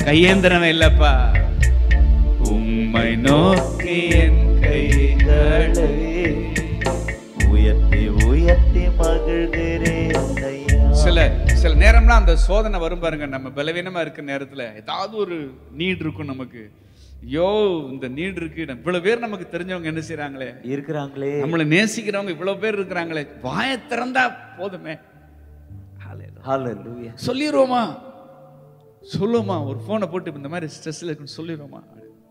கையேந்திரவன் இல்லப்பா உம்மை நோக்கி என் கைகளை உயர்த்தி உயர்த்தி மகிழ்கிறேன் ஐயா சில சில நேரம்லாம் அந்த சோதனை வரும் பாருங்க நம்ம பலவீனமா இருக்க நேரத்துல ஏதாவது ஒரு நீட் இருக்கும் நமக்கு ஐயோ இந்த நீட் இருக்கு இவ்வளவு பேர் நமக்கு தெரிஞ்சவங்க என்ன செய்றாங்களே இருக்கிறாங்களே நம்மளை நேசிக்கிறவங்க இவ்வளவு பேர் இருக்கிறாங்களே வாயை திறந்தா போதுமே Hallelujah. ஹalleluya சொல்லிடுவோமா சொல்லுவோமா ஒரு போனை போட்டு இந்த மாதிரி ஸ்ட்ரெஸ்ல இருக்குன்னு சொல்லிடுவோமா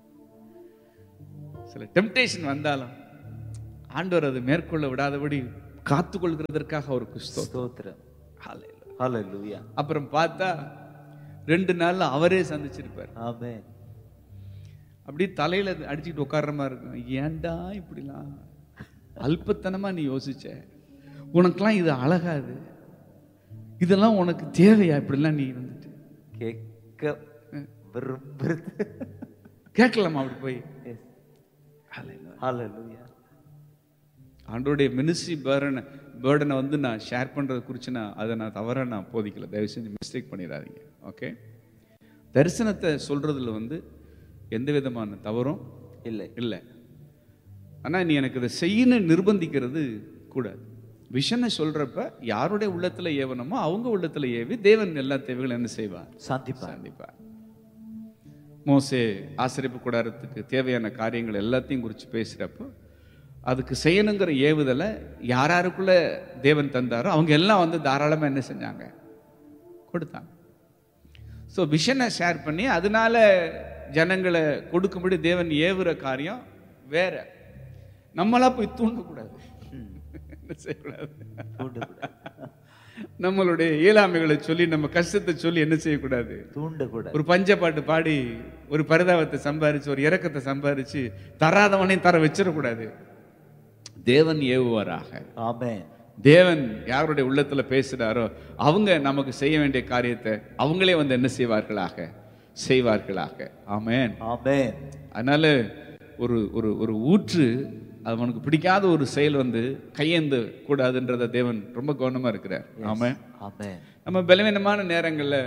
சில டெம்டேஷன் வந்தாலும் ஆண்டவர் அதை மேற்கொள்ள விடாதபடி காத்துக்கொள்கிறதற்காக ஒரு கிறிஸ்தவம் ஸ்தோத்திரம் Hallelujah. ஹalleluya அப்புறம் பார்த்தா ரெண்டு நாள்ல அவரே சந்திச்சிருப்பார் ஆமென் அப்படியே தலையில அடிச்சுட்டு உட்கார்ற மாதிரி இருக்கும் ஏன்டா இப்படிலாம் அல்பத்தனமா நீ யோசிச்ச உனக்கெல்லாம் இது அழகாது இதெல்லாம் உனக்கு தேவையா இப்படிலாம் நீ வந்துட்டு கேட்க விரும்புறது கேட்கலாமா அப்படி போய் Yes. ஹalleluya ஆண்டோடைய மினிஸ்ட்ரி பேர்டனை பேர்டனை வந்து நான் ஷேர் பண்ணுறது குறித்து நான் அதை நான் தவற நான் போதிக்கல தயவு செஞ்சு மிஸ்டேக் பண்ணிடாதீங்க ஓகே தரிசனத்தை சொல்றதுல வந்து எந்த விதமான தவறும் இல்லை இல்லை ஆனா நீ எனக்கு இதை செய்யணும் நிர்பந்திக்கிறது கூடாது விஷனை சொல்றப்ப யாருடைய உள்ளத்துல ஏவனமோ அவங்க உள்ளத்துல ஏவி தேவன் எல்லா தேவைகளும் என்ன செய்வார் சாந்திப்பா சந்திப்பார் மோசே ஆசிரியப்பு கூடாரத்துக்கு தேவையான காரியங்கள் எல்லாத்தையும் குறித்து பேசுகிறப்போ அதுக்கு செய்யணுங்கிற ஏவுதலை யார் யாருக்குள்ள தேவன் தந்தாரோ அவங்க எல்லாம் வந்து தாராளமாக என்ன செஞ்சாங்க கொடுத்தாங்க ஸோ விஷனை ஷேர் பண்ணி அதனால ஜனங்களை கொடுக்கும்படி தேவன் ஏவுற காரியம் வேற நம்மளா போய் தூண்டக்கூடாது என்ன செய்யக்கூடாது தூண்டக்கூடாது நம்மளுடைய இயலாமைகளை சொல்லி நம்ம கஷ்டத்தை சொல்லி என்ன செய்யக்கூடாது தூண்டக்கூடாது ஒரு பஞ்ச பாட்டு பாடி ஒரு பரிதாபத்தை சம்பாரிச்சு ஒரு இரக்கத்தை சம்பாரிச்சு தராதவனையும் தர வச்சிடக்கூடாது தேவன் ஏவுவாராக ஆமென் தேவன் யாருடைய உள்ளத்துல பேசுறாரோ அவங்க நமக்கு செய்ய வேண்டிய காரியத்தை அவங்களே வந்து என்ன செய்வார்களாக செய்வார்களாக ஆமென் ஆமென் அதனால ஒரு ஒரு ஒரு ஊற்று அவனுக்கு பிடிக்காத ஒரு செயல் வந்து கையேந்து கூடாதுன்றத தேவன் ரொம்ப கவனமா இருக்கிறார் ஆமென் ஆமென் நம்ம பலவீனமான நேரங்களில்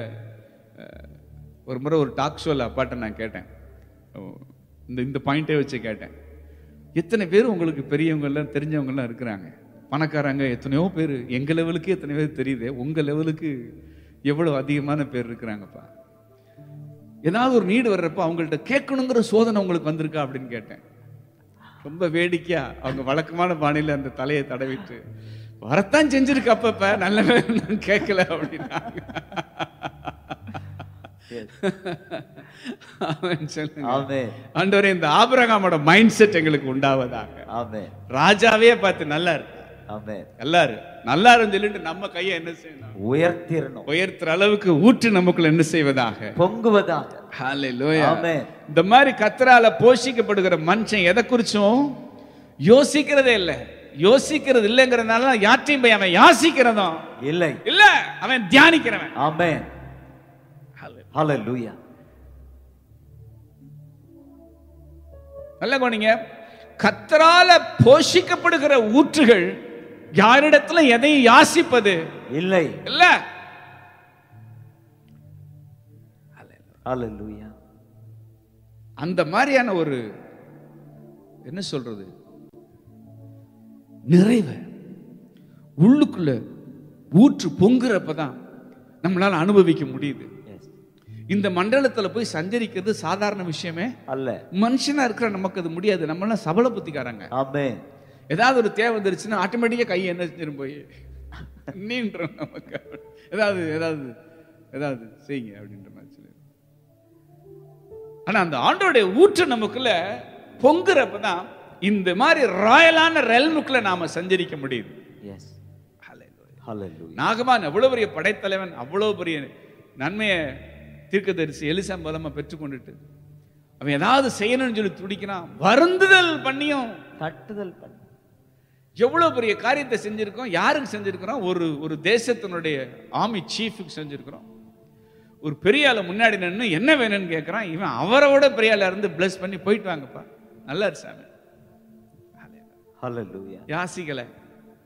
ஒரு முறை ஒரு டாக் ஷோவில் அப்பாட்ட நான் கேட்டேன் ஓ, இந்த இந்த பாயிண்டே வச்சு கேட்டேன் எத்தனை பேர் உங்களுக்கு பெரியவங்கெல்லாம் தெரிஞ்சவங்கெல்லாம் இருக்கிறாங்க பணக்காரங்க எத்தனையோ பேர் எங்கள் லெவலுக்கு எத்தனை பேர் தெரியுது உங்கள் லெவலுக்கு எவ்வளோ அதிகமான பேர் இருக்கிறாங்கப்பா ஏதாவது ஒரு நீடு வர்றப்ப அவங்கள்ட்ட கேட்கணுங்கிற சோதனை உங்களுக்கு வந்திருக்கா அப்படின்னு கேட்டேன் ரொம்ப வேடிக்கையா அவங்க வழக்கமான பாணியில அந்த தலையை தடவிட்டு வரத்தான் செஞ்சிருக்கு அப்பப்ப நல்ல வேளை நான் கேட்கல அப்படின்னாங்க அவன் சொல்லுங்க ஆமென் ஆண்டவரே இந்த ஆபிரகாமோட மைண்ட் செட் எங்களுக்கு உண்டாவதாக ஆமென் ராஜாவே பார்த்து நல்லா இருக்கு ஆமென் நல்லா இரு நல்லா இருந்து சொல்லிட்டு நம்ம கையை என்ன செய்யணும் உயர்த்திரணும் உயர்த்துற அளவுக்கு ஊற்று நமக்குள்ள என்ன செய்வதாக பொங்குவதாக ஹalleluya. ஆமென் இந்த மாதிரி கத்தரால போஷிக்கப்படுகிற மனுஷன் எதை குறிச்சும் யோசிக்கிறதே இல்லை யோசிக்கிறது இல்லைங்கிறதுனால யாற்றையும் போய் அவன் யாசிக்கிறதும் இல்லை இல்ல அவன் தியானிக்கிறவன் ஆமென் ஹalleluya நல்ல கவனிங்க கத்தரால போஷிக்கப்படுகிற ஊற்றுகள் யாரிடத்துல எதையும் யாசிப்பது இல்லை இல்ல ஹalleluya அந்த மாதிரியான ஒரு என்ன சொல்றது நிறைவு உள்ளுக்குள்ள ஊற்று பொங்குறப்பதான் நம்மளால அனுபவிக்க முடியுது எஸ் இந்த மண்டலத்துல போய் சஞ்சரிக்கிறது சாதாரண விஷயமே அல்ல மனுஷனா இருக்கிற நமக்கு அது முடியாது நம்மளாம் சபல புத்திக்காரங்க ஆமென் ஏதாவது ஒரு தேவை வந்துருச்சுன்னா ஆட்டோமேட்டிக்கா கை என்ன செஞ்சிரும் போய் நீன்றோம் நமக்கு ஏதாவது ஏதாவது ஏதாவது செய்யுங்க அப்படின்ற மாதிரி சொல்லி ஆனா அந்த ஆண்டோடைய ஊற்று நமக்குள்ள பொங்குறப்பதான் இந்த மாதிரி ராயலான ரெல்முக்குள்ள நாம சஞ்சரிக்க முடியுது எஸ் ஹalleluya நாகமான் அவ்வளவு பெரிய படைத்தலைவன் அவ்வளவு பெரிய நன்மையை தீர்க்கதரிசி எலிசா மூலமா பெற்றுக்கொண்டுட்டு அவன் ஏதாவது செய்யணும்னு சொல்லி துடிக்கிறான் வருந்துதல் பண்ணியும் தட்டுதல் பண்ணு எவ்வளவு பெரிய காரியத்தை செஞ்சிருக்கோம் யாருக்கு செஞ்சிருக்கிறோம் ஒரு ஒரு தேசத்தினுடைய ஆர்மி சீஃபுக்கு செஞ்சிருக்கிறோம் ஒரு பெரிய ஆளை முன்னாடி நின்று என்ன வேணும்னு கேட்குறான் இவன் அவரோட பெரிய ஆளா இருந்து பிளஸ் பண்ணி போயிட்டு வாங்கப்பா நல்லா இரு சாமி ஹalleluya யாசிக்கல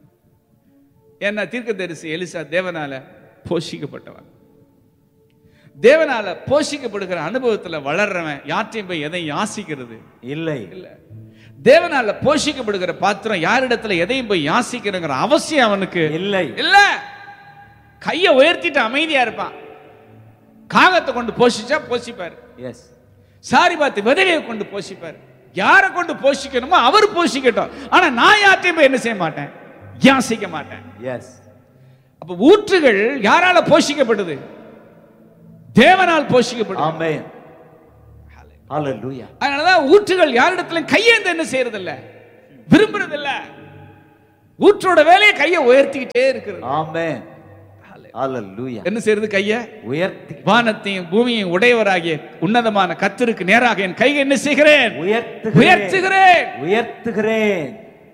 ஏன்னா தீர்க்கதரிசி எலிசா தேவனால போஷிக்கப்பட்டவன் தேவனால போஷிக்கப்படுகிற அனுபவத்துல வளர்றவன் யார்ட்டையும் போய் எதையும் யாசிக்கிறது இல்லை இல்ல தேவனால போஷிக்கப்படுகிற பாத்திரம் யாரிடத்துல எதையும் போய் யாசிக்கிறங்கிற அவசியம் அவனுக்கு இல்லை இல்ல கைய உயர்த்திட்டு அமைதியா இருப்பான் காகத்தை கொண்டு போஷிச்சா போஷிப்பாரு எஸ் சாரி பார்த்து விதவையை கொண்டு போஷிப்பாரு யாரை கொண்டு போஷிக்கணுமோ அவர் போஷிக்கட்டும் ஆனா நான் யார்ட்டையும் போய் என்ன செய்ய மாட்டேன் யாசிக்க மாட்டேன் எஸ் அப்ப ஊற்றுகள் யாரால போஷிக்கப்படுது தேவனால் போஷிக்கப்படுது ஆமென் ஹalleluya அதனாலதான் ஊற்றுகள் யாரிடத்துல கையேந்து என்ன செய்யறது இல்ல விரும்புறது இல்ல ஊற்றோட வேலையை கையை உயர்த்திக்கிட்டே இருக்கிறது ஆமென் ஹalleluya என்ன செய்யறது கைய உயர்த்தி வானத்தையும் பூமியையும் உடையவராகிய உன்னதமான கத்தருக்கு நேராக என் கையை என்ன செய்கிறேன் உயர்த்துகிறேன் உயர்த்துகிறேன் உயர்த்துகிறேன்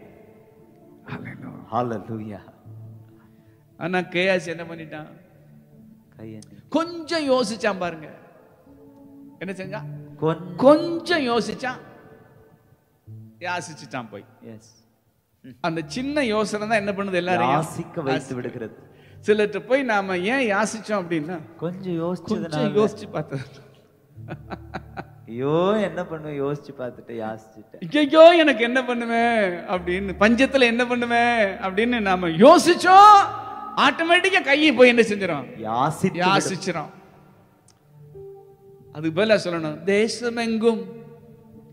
ஹalleluya ஆனா கேயாஸ் என்ன பண்ணிட்டான் கையேந்தி கொஞ்சம் யோசிச்சான் பாருங்க என்ன செஞ்சான் கொஞ்சம் கொஞ்சம் யோசிச்சான் யாசிச்சுட்டான் போய் எஸ் அந்த சின்ன யோசனை தான் என்ன பண்ணுது எல்லாரையும் யாசிக்க வைத்து விடுகிறது சிலர்கிட்ட போய் நாம ஏன் யாசிச்சோம் அப்படின்னா கொஞ்சம் கொஞ்சம் யோசிச்சதுனால யோசிச்சு பார்த்தது ஐயோ என்ன பண்ணுவேன் யோசிச்சு பார்த்துட்டு யாசிச்சுட்டேன் ஐயோ எனக்கு என்ன பண்ணுவேன் அப்படின்னு பஞ்சத்துல என்ன பண்ணுவேன் அப்படின்னு நாம யோசிச்சோம் ஆட்டோமேட்டிக்கா கையை போய் என்ன செஞ்சிடும் யாசித்து விடு- யாசிச்சிரும் அதுக்கு பதிலா சொல்லணும் தேசமெங்கும்